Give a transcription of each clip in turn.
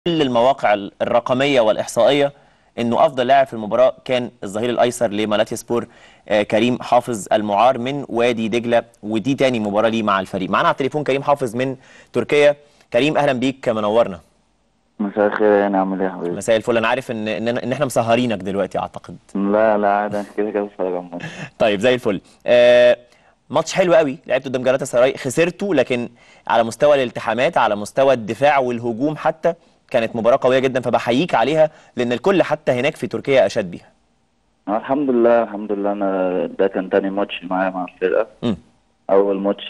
كل المواقع الرقميه والاحصائيه انه افضل لاعب في المباراه كان الظهير الايسر لمالاتيا سبور آه، كريم حافظ المعار من وادي دجله ودي تاني مباراه ليه مع الفريق معانا على التليفون كريم حافظ من تركيا كريم اهلا بيك منورنا مساء الخير يعني عامل ايه يا حبيبي؟ مساء الفل انا عارف ان ان, إن احنا مسهرينك دلوقتي اعتقد لا لا عادي انا كده كده بتفرج على الماتش طيب زي الفل آه ماتش حلو قوي لعبته قدام جالاتا سراي خسرته لكن على مستوى الالتحامات على مستوى الدفاع والهجوم حتى كانت مباراه قويه جدا فبحييك عليها لان الكل حتى هناك في تركيا اشاد بيها آه، الحمد لله الحمد لله انا ده كان تاني ماتش معايا مع الفرقة مم. اول ماتش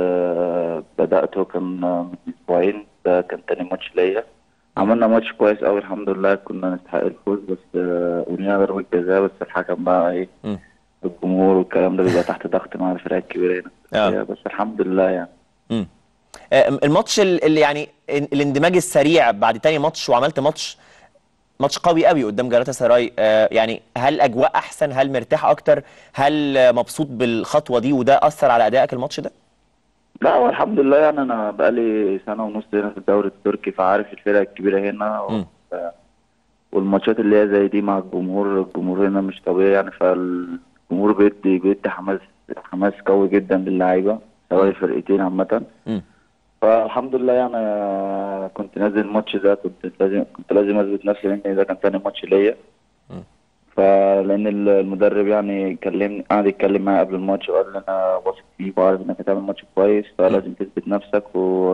آه، بدأته كان آه، من اسبوعين ده كان تاني ماتش ليا عملنا ماتش كويس قوي الحمد لله كنا نستحق الفوز بس آه، ولينا ضربة جزاء بس الحكم بقى ايه مم. الجمهور والكلام ده بيبقى تحت ضغط مع الفرق الكبيرة آه. هنا بس الحمد لله يعني مم. آه، الماتش ال- اللي يعني ال- الاندماج السريع بعد تاني ماتش وعملت ماتش ماتش قوي قوي قدام جالاتا سراي آه، يعني هل اجواء احسن هل مرتاح اكتر هل آه، مبسوط بالخطوه دي وده اثر على ادائك الماتش ده لا هو الحمد لله يعني انا بقالي سنه ونص هنا في الدوري التركي فعارف الفرق الكبيره هنا مم. و- والماتشات اللي هي زي دي مع الجمهور الجمهور هنا مش طبيعي يعني فالجمهور بيدي بيدي حماس حماس قوي جدا للعيبه سواء الفرقتين عامه مم. فالحمد لله يعني آه، كنت نازل الماتش ده كنت لازم كنت لازم اثبت نفسي لان ده كان تاني ماتش ليا مم. فلان المدرب يعني كلمني قعد يتكلم معايا قبل الماتش وقال لي انا واثق فيك وعارف انك هتعمل ماتش كويس فلازم تثبت نفسك و...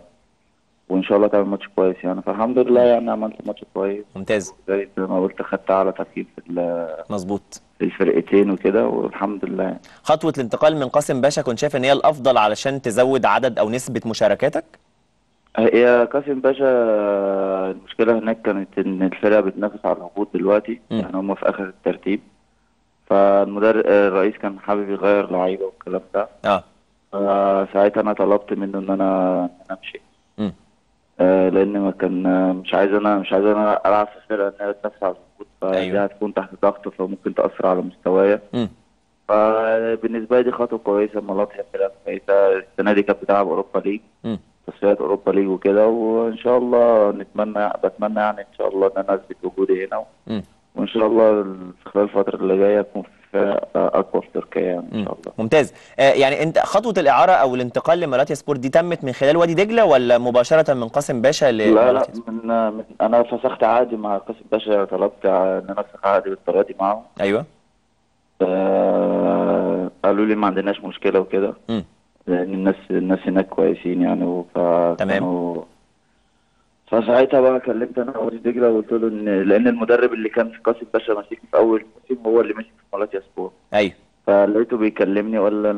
وان شاء الله تعمل ماتش كويس يعني فالحمد لله يعني عملت ماتش كويس ممتاز زي ما قلت خدت اعلى ترتيب في ال- مظبوط في الفرقتين وكده والحمد لله يعني. خطوه الانتقال من قاسم باشا كنت شايف ان هي الافضل علشان تزود عدد او نسبه مشاركاتك هي قاسم باشا المشكلة هناك كانت إن الفرقة بتنافس على الهبوط دلوقتي مم. يعني هم في آخر الترتيب فالمدرب الرئيس كان حابب يغير لعيبة والكلام ده اه فساعتها أنا طلبت منه إن أنا إن أنا أمشي مم. آه، لأن ما كان مش عايز أنا مش عايز أنا ألعب في فرقة إن هي تنافس على الهبوط فدي أيوة. هتكون تحت ضغط فممكن تأثر على مستوايا مم. فبالنسبة لي دي خطوة كويسة ملاطيا فرقة كويسة السنة دي كانت بتلعب أوروبا ليج مم. تصفيات اوروبا ليج وكده وان شاء الله نتمنى بتمنى يعني ان شاء الله ان انا اثبت وجودي هنا مم. وان شاء الله في خلال الفتره اللي جايه اكون في فرق اقوى في تركيا يعني ان مم. شاء الله ممتاز آه يعني انت خطوه الاعاره او الانتقال لمالاتيا سبورت دي تمت من خلال وادي دجله ولا مباشره من قاسم باشا لا لا لمالاتيا سبورت؟ من, من انا فسخت عقدي مع قاسم باشا طلبت ان انا افسخ عقدي بالطريقه دي معاهم ايوه آه، قالوا لي ما عندناش مشكله وكده مم. لان الناس الناس هناك كويسين يعني فكانوا فساعتها بقى كلمت انا وادي دجله وقلت له ان لان المدرب اللي كان في قاسم باشا ماسكني في اول موسم هو اللي مسك في مالاتيا سبورت ايوه فلقيته بيكلمني وقال لي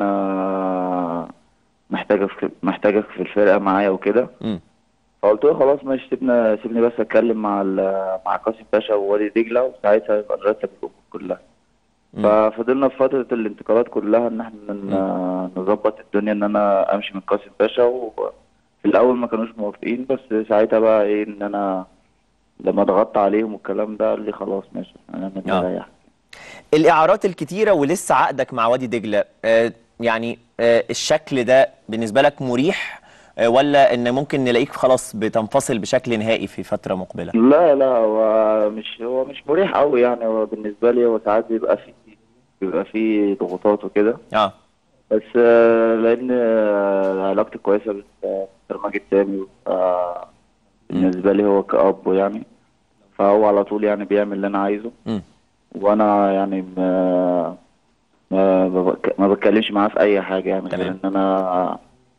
انا محتاجك في محتاجك في الفرقه معايا وكده مم. فقلت له خلاص ماشي سيبنا سيبني بس اتكلم مع ال- مع قاسم باشا ووادي دجله وساعتها يبقى نرتب الامور كلها مم. ففضلنا في فتره الانتقالات كلها ان احنا ن- نظبط الدنيا ان انا امشي من قاسم باشا وفي الاول ما كانوش موافقين بس ساعتها بقى ايه ان انا لما ضغطت عليهم والكلام ده قال لي خلاص ماشي انا آه. مريح الاعارات الكتيره ولسه عقدك مع وادي دجله آه يعني آه الشكل ده بالنسبه لك مريح آه ولا ان ممكن نلاقيك خلاص بتنفصل بشكل نهائي في فتره مقبله لا لا هو مش هو مش مريح قوي يعني هو بالنسبه لي هو ساعات بيبقى فيه بيبقى فيه ضغوطات وكده اه بس آه، لان آه، علاقتي كويسه بالمستر ماجد سامي آه، بالنسبه لي هو كأب يعني فهو على طول يعني بيعمل اللي انا عايزه مم. وانا يعني ما ما, بك- ما بتكلمش معاه في اي حاجه يعني غير تمام. ان انا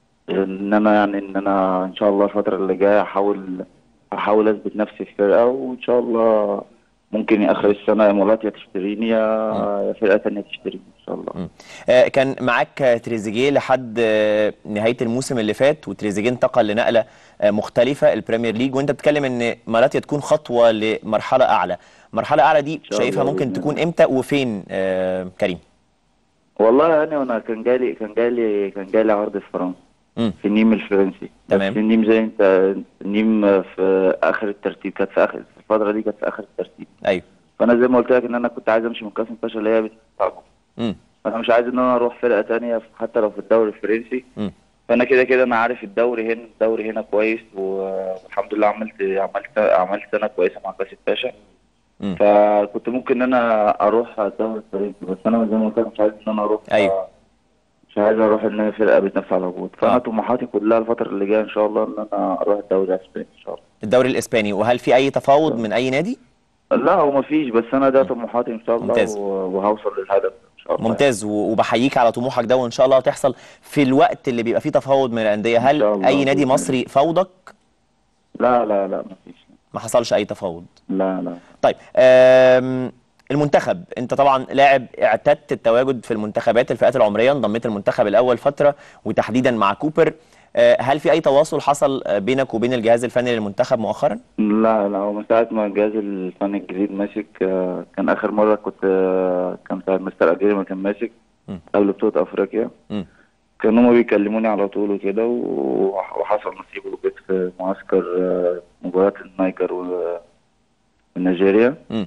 ان انا يعني ان انا ان شاء الله الفتره اللي جايه احاول احاول اثبت نفسي في فرقه وان شاء الله ممكن اخر السنه يا مولاتيا تشتريني يا يا فرقه ثانيه تشتريني ان شاء الله مم. آه كان معاك تريزيجيه لحد آه نهايه الموسم اللي فات وتريزيجيه انتقل لنقله آه مختلفه البريمير ليج وانت بتتكلم ان مالاتيا تكون خطوه لمرحله اعلى مرحله اعلى دي شاء شايفها الله ممكن بإذن تكون الله. امتى وفين آه كريم والله يعني انا كان جالي كان جالي كان جالي عرض في فرنسا مم. في النيم الفرنسي تمام. بس النيم زي انت النيم في اخر الترتيب كانت في اخر في الفتره دي كانت في اخر الترتيب ايوه فانا زي ما قلت لك ان انا كنت عايز امشي من قاسم باشا اللي هي بتاعكم مم. فانا مش عايز ان انا اروح فرقه تانية حتى لو في الدوري الفرنسي مم. فانا كده كده انا عارف الدوري هنا الدوري هنا كويس و- والحمد لله عملت عملت عملت سنه كويسه مع كاس الباشا مم. فكنت ممكن ان انا اروح الدوري الفرنسي بس انا زي ما قلت لك مش عايز ان انا اروح أيوة. مش عايز اروح ان انا فرقه بتنافس على الهبوط فانا آه. طموحاتي كلها الفتره اللي جايه ان شاء الله ان انا اروح الدوري الاسباني ان شاء الله الدوري الاسباني وهل في اي تفاوض من اي نادي لا هو مفيش بس انا ده طموحاتي ان شاء الله ممتاز. و- وهوصل للهدف ان شاء الله ممتاز و- وبحييك على طموحك ده وان شاء الله هتحصل في الوقت اللي بيبقى فيه تفاوض من الانديه إن هل شاء الله. اي نادي مصري فاوضك لا لا لا مفيش ما حصلش اي تفاوض لا لا طيب آم، المنتخب انت طبعا لاعب اعتدت التواجد في المنتخبات الفئات العمريه انضميت المنتخب الاول فتره وتحديدا مع كوبر آه، هل في اي تواصل حصل آه، بينك وبين الجهاز الفني للمنتخب مؤخرا لا لا هو من ساعة ما الجهاز الفني الجديد ماسك آه، كان آخر مرة كنت آه، كان ساعة مستر أجيري ما كان ماسك مم. قبل بطولة أفريقيا مم. كانوا هما بيكلموني على طول وكده وح- وحصل نصيب وجيت في معسكر آه، مباراة النيجر و- ونيجيريا مم.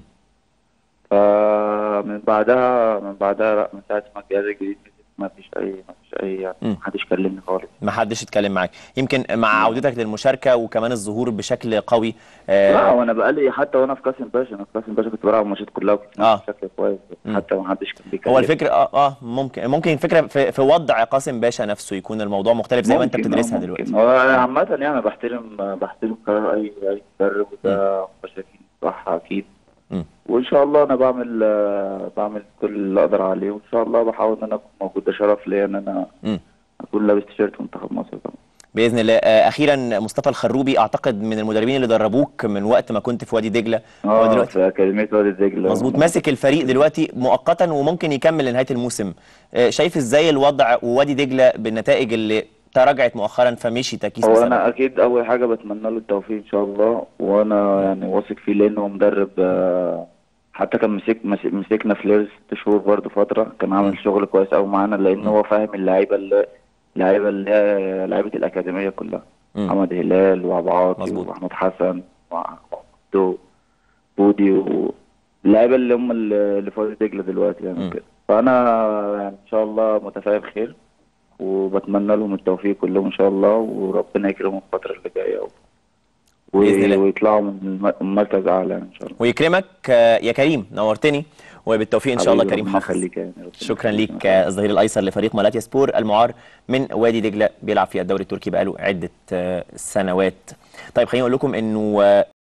فمن بعدها من بعدها لا من ساعة ما الجهاز الجديد مسك ما فيش أي ما فيش أي يعني مم. محدش كلمني خالص ما حدش اتكلم معاك يمكن مع عودتك للمشاركه وكمان الظهور بشكل قوي آه، لا وانا بقالي حتى وانا في قاسم باشا انا في قاسم باشا كنت بلعب الماتشات كلها وكنت آه. بشكل كويس بس مم. حتى ما حدش كان بيكلمني هو الفكره اه اه ممكن ممكن الفكره في, في وضع قاسم باشا نفسه يكون الموضوع مختلف زي ما انت ممكن، بتدرسها آه، دلوقتي ممكن. هو عامة يعني أنا بحترم بحترم قرار أي أي مدرب وده مشاكل صح أكيد مم. وإن شاء الله أنا بعمل آه، بعمل كل اللي أقدر عليه وإن شاء الله بحاول إن أنا أكون موجود ده شرف ليا إن أنا مم. أكون لابس تيشيرت منتخب مصر طبعا باذن الله آه، اخيرا مصطفى الخروبي اعتقد من المدربين اللي دربوك من وقت ما كنت في وادي دجله هو اه دلوقتي في أكاديمية وادي دجلة مظبوط ماسك الفريق دلوقتي مؤقتا وممكن يكمل لنهايه الموسم آه، شايف ازاي الوضع ووادي دجله بالنتائج اللي تراجعت مؤخرا فمشي تكيس هو بسبب انا اكيد اول حاجه بتمنى له التوفيق ان شاء الله وانا يعني واثق فيه لانه هو مدرب آه، حتى كان مسك مس- مسكنا فليرز ست شهور برضه فتره كان عامل شغل كويس قوي معانا لان هو فاهم اللعيبه اللي اللعيبه اللي هي لعيبه الاكاديميه كلها مم. محمد هلال وابو عاطي مظبوط. واحمد حسن وعبدو بودي واللعيبه اللي هم اللي اللي في وادي دجله دلوقتي يعني مم. كده فانا يعني ان شاء الله متفائل خير وبتمنى لهم التوفيق كلهم ان شاء الله وربنا يكرمهم الفتره اللي جايه و... بإذن الله. ويطلعوا من الم- المركز اعلى يعني ان شاء الله ويكرمك آه، يا كريم نورتني وبالتوفيق ان شاء الله حبيبي، كريم ربنا حافظ يخليك يعني ربنا شكرا يخليك. ليك آه، الظهير الايسر لفريق مالاتيا سبور المعار من وادي دجله بيلعب في الدوري التركي بقاله عده آه، سنوات طيب خليني اقول لكم انه آه،